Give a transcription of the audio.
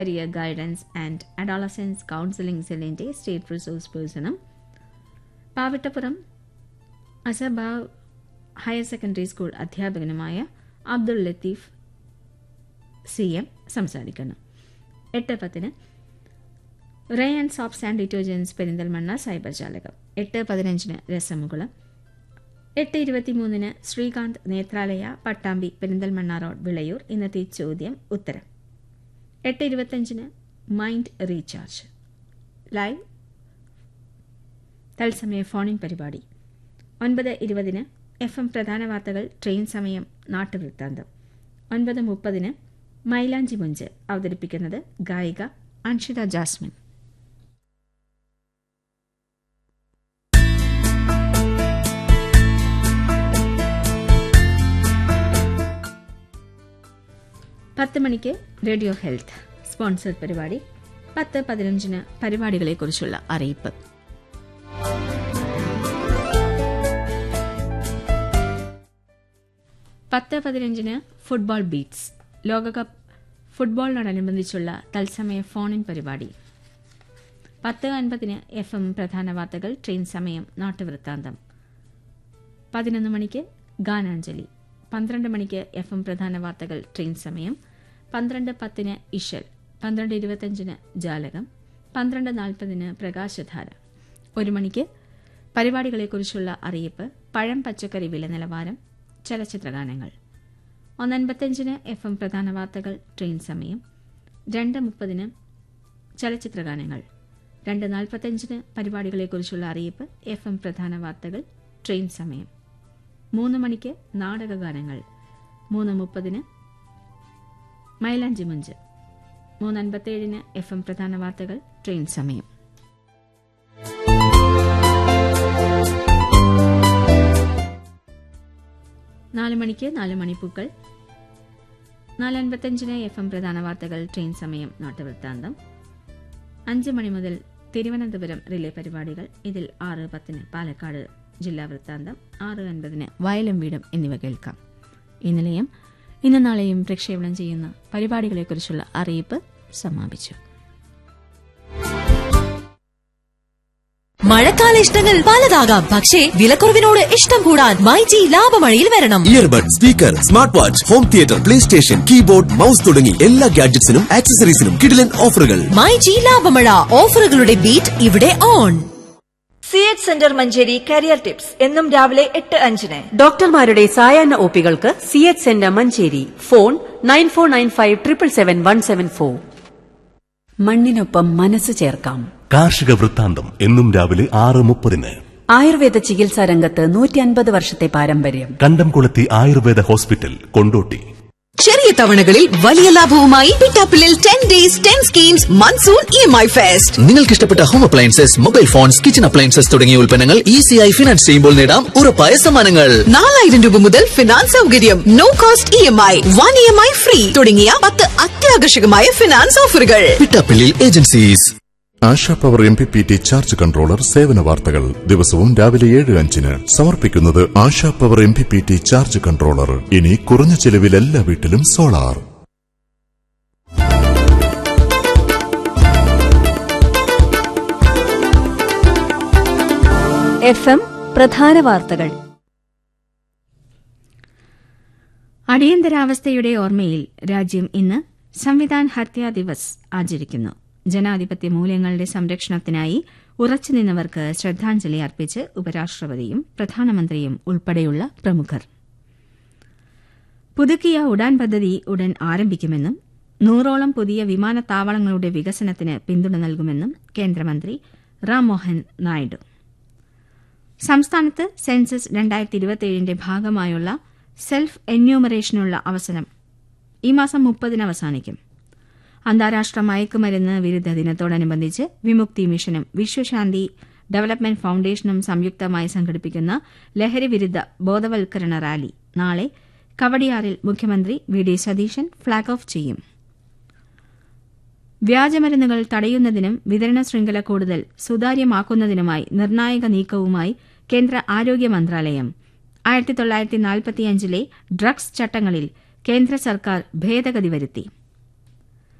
career guidance and adolescence counselling സെല്ലിന്റെ state resource പേഴ്സണും പാവിട്ടപ്പുറം അസബാവ് ഹയർ സെക്കൻഡറി സ്കൂൾ അധ്യാപകനുമായ അബ്ദുൾ ലത്തീഫ് സി എം സംസാരിക്കുന്നു എട്ട് പത്തിന് ray and soaps and detergents Perinthalmanna cyber ജാലകം എട്ട് പതിനഞ്ചിന് രസമുകുളം എട്ട് ഇരുപത്തിമൂന്നിന് ശ്രീകാന്ത് നേത്രാലയ പട്ടാമ്പി പെരിന്തൽമണ്ണ റോഡ് വിളയൂർ ഇന്നത്തെ ചോദ്യം ഉത്തരം എട്ട് ഇരുപത്തഞ്ചിന് മൈൻഡ് റീചാർജ് ലൈവ് തത്സമയ ഫോണിൻ പരിപാടി ഒൻപത് ഇരുപതിന് എഫ് എം പ്രധാന വാർത്തകൾ ട്രെയിൻ സമയം നാട്ടുവൃത്താന്തം ഒൻപത് മുപ്പതിന് മൈലാഞ്ചി മുഞ്ച് അവതരിപ്പിക്കുന്നത് ഗായിക അൻഷിത ജാസ്മിൻ പത്ത് മണിക്ക് റേഡിയോ ഹെൽത്ത് സ്പോൺസർഡ് പരിപാടി പത്ത് പതിനഞ്ചിന് പരിപാടികളെക്കുറിച്ചുള്ള അറിയിപ്പ് പത്ത് പതിനഞ്ചിന് ഫുട്ബോൾ ബീറ്റ്സ് ലോകകപ്പ് ഫുട്ബോളിനോടനുബന്ധിച്ചുള്ള തത്സമയ ഫോണിൻ പരിപാടി പത്ത് അൻപതിന് എഫ് എം പ്രധാന വാർത്തകൾ ട്രെയിൻ സമയം നാട്ടുവൃത്താന്തം പതിനൊന്ന് മണിക്ക് ഗാനാഞ്ജലി പന്ത്രണ്ട് മണിക്ക് എഫ് എം പ്രധാന വാർത്തകൾ ട്രെയിൻ സമയം പന്ത്രണ്ട് പത്തിന് ഇഷൽ പന്ത്രണ്ട് ഇരുപത്തഞ്ചിന് ജാലകം പന്ത്രണ്ട് നാൽപ്പതിന് പ്രകാശധാര ഒരു മണിക്ക് പരിപാടികളെക്കുറിച്ചുള്ള അറിയിപ്പ് പഴം പച്ചക്കറി വില നിലവാരം ചലച്ചിത്രഗാനങ്ങൾ ഒന്നൻപത്തഞ്ചിന് എഫ് എം പ്രധാന വാർത്തകൾ ട്രെയിൻ സമയം രണ്ട് മുപ്പതിന് ചലച്ചിത്രഗാനങ്ങൾ രണ്ട് നാൽപ്പത്തഞ്ചിന് പരിപാടികളെക്കുറിച്ചുള്ള അറിയിപ്പ് എഫ് എം പ്രധാന വാർത്തകൾ ട്രെയിൻ സമയം മൂന്ന് മണിക്ക് നാടകഗാനങ്ങൾ മൂന്ന് മുപ്പതിന് മൈലാഞ്ചി മുഞ്ച് മൂന്ന് അൻപത്തേഴിന് എഫ് എം പ്രധാന വാർത്തകൾ ട്രെയിൻ സമയം നാല് മണിക്ക് നാല് മണിപ്പൂക്കൾ നാല് അൻപത്തഞ്ചിന് എഫ് എം പ്രധാന വാർത്തകൾ ട്രെയിൻ സമയം നാട്ടുവൃത്താന്തം അഞ്ച് മണി മുതൽ തിരുവനന്തപുരം റിലേ പരിപാടികൾ ഇതിൽ ആറ് പത്തിന് പാലക്കാട് ജില്ലാ വൃത്താന്തം ആറ് അൻപതിന് വയലും വീടും എന്നിവ കേൾക്കാം ഈ നിലയം ഇന്ന് നാളെയും പ്രക്ഷേപണം ചെയ്യുന്ന പരിപാടികളെക്കുറിച്ചുള്ള അറിയിപ്പ് സമാപിച്ചു മഴക്കാല ഇഷ്ടങ്ങൾ പലതാകാം പക്ഷേ വിലക്കുറവിനോട് ഇഷ്ടം കൂടാൻ മൈജി ലാഭമഴയിൽ വരണം earbud speaker smart watch home theatre play station keyboard mouse തുടങ്ങി എല്ലാ ഗാഡ്ജറ്റ്സിനും ആക്സസറീസിനും കിടിലൻ ഓഫറുകൾ മൈജി ലാഭമഴ ഓഫറുകളുടെ ബീറ്റ് ഇവിടെ on C H centre Manjeri career tips എന്നും രാവിലെ എട്ട് അഞ്ചിന് ഡോക്ടർമാരുടെ സായാഹ്ന ഒപികൾക്ക് C H centre Manjeri phone nine four nine five triple seven one seven four മണ്ണിനൊപ്പം മനസ്സ് ചേർക്കാം കാർഷിക വൃത്താന്തം എന്നും രാവിലെ ആറ് മുപ്പതിന് ആയുർവേദ ചികിത്സാ രംഗത്ത് നൂറ്റി അൻപത് വർഷത്തെ പാരമ്പര്യം കണ്ടംകുളത്തി ആയുർവേദ ഹോസ്പിറ്റൽ കൊണ്ടോട്ടി ചെറിയ തവണകളിൽ വലിയ ലാഭവുമായി പിറ്റാപ്പിളിൽ ten days ten schemes monsoon E M I fest നിങ്ങൾക്ക് ഇഷ്ടപ്പെട്ട home appliances mobile phones kitchen appliances തുടങ്ങിയ ഉൽപ്പന്നങ്ങൾ ഈസിയായി ഫിനാൻസ് ചെയ്യുമ്പോൾ നേടാം ഉറപ്പായ സമ്മാനങ്ങൾ നാലായിരം രൂപ മുതൽ ഫിനാൻസ് സൗകര്യം no cost E M I one E M I free തുടങ്ങിയ പത്ത് അത്യാകർഷകമായ ഫിനാൻസ് ഓഫറുകൾ പിട്ടാപ്പിള്ളിൽ agencies Asha power M P P T charge controller സേവന വാർത്തകൾ ദിവസവും രാവിലെ ഏഴ് അഞ്ചിന് സമർപ്പിക്കുന്നത് Asha power M P P T charge controller ഇനി കുറഞ്ഞ ചെലവിൽ എല്ലാ വീട്ടിലും സോളാർ എഫ് എം പ്രധാന വാർത്തകൾ അടിയന്തരാവസ്ഥയുടെ ഓർമ്മയിൽ രാജ്യം ഇന്ന് സംവിധാൻ ഹത്യാ ദിവസ് ആചരിക്കുന്നു ജനാധിപത്യ മൂല്യങ്ങളുടെ സംരക്ഷണത്തിനായി ഉറച്ചുനിന്നവർക്ക് ശ്രദ്ധാഞ്ജലി അർപ്പിച്ച് ഉപരാഷ്ട്രപതിയും പ്രധാനമന്ത്രിയും ഉൾപ്പെടെയുള്ള പ്രമുഖർ പുതുക്കിയ ഉഡാൻ പദ്ധതി ഉടൻ ആരംഭിക്കുമെന്നും നൂറോളം പുതിയ വിമാനത്താവളങ്ങളുടെ വികസനത്തിന് പിന്തുണ നൽകുമെന്നും കേന്ദ്രമന്ത്രി റാം മോഹൻ നായിഡു സംസ്ഥാനത്ത് സെൻസസ് രണ്ടായിരത്തി ഇരുപത്തിയേഴിന്റെ ഭാഗമായുള്ള സെൽഫ് എന്യൂമറേഷനുള്ള അവസരം ഈ മാസം മുപ്പതിന് അവസാനിക്കും അന്താരാഷ്ട്ര മയക്കുമരുന്ന് വിരുദ്ധ ദിനത്തോടനുബന്ധിച്ച് വിമുക്തി മിഷനും വിശ്വശാന്തി ഡെവലപ്മെന്റ് ഫൌണ്ടേഷനും സംയുക്തമായി സംഘടിപ്പിക്കുന്ന ലഹരി വിരുദ്ധ ബോധവൽക്കരണ റാലി നാളെ കവടിയാറിൽ മുഖ്യമന്ത്രി V D Satheesan flag off ചെയ്യും വ്യാജമരുന്നുകൾ തടയുന്നതിനും വിതരണ ശൃംഖല കൂടുതൽ സുതാര്യമാക്കുന്നതിനുമായി നിർണായക നീക്കവുമായി കേന്ദ്ര ആരോഗ്യ മന്ത്രാലയം ആയിരത്തി തൊള്ളായിരത്തി നാൽപ്പത്തിയഞ്ചിലെ ഡ്രഗ്സ് ചട്ടങ്ങളിൽ കേന്ദ്ര സർക്കാർ ഭേദഗതി വരുത്തി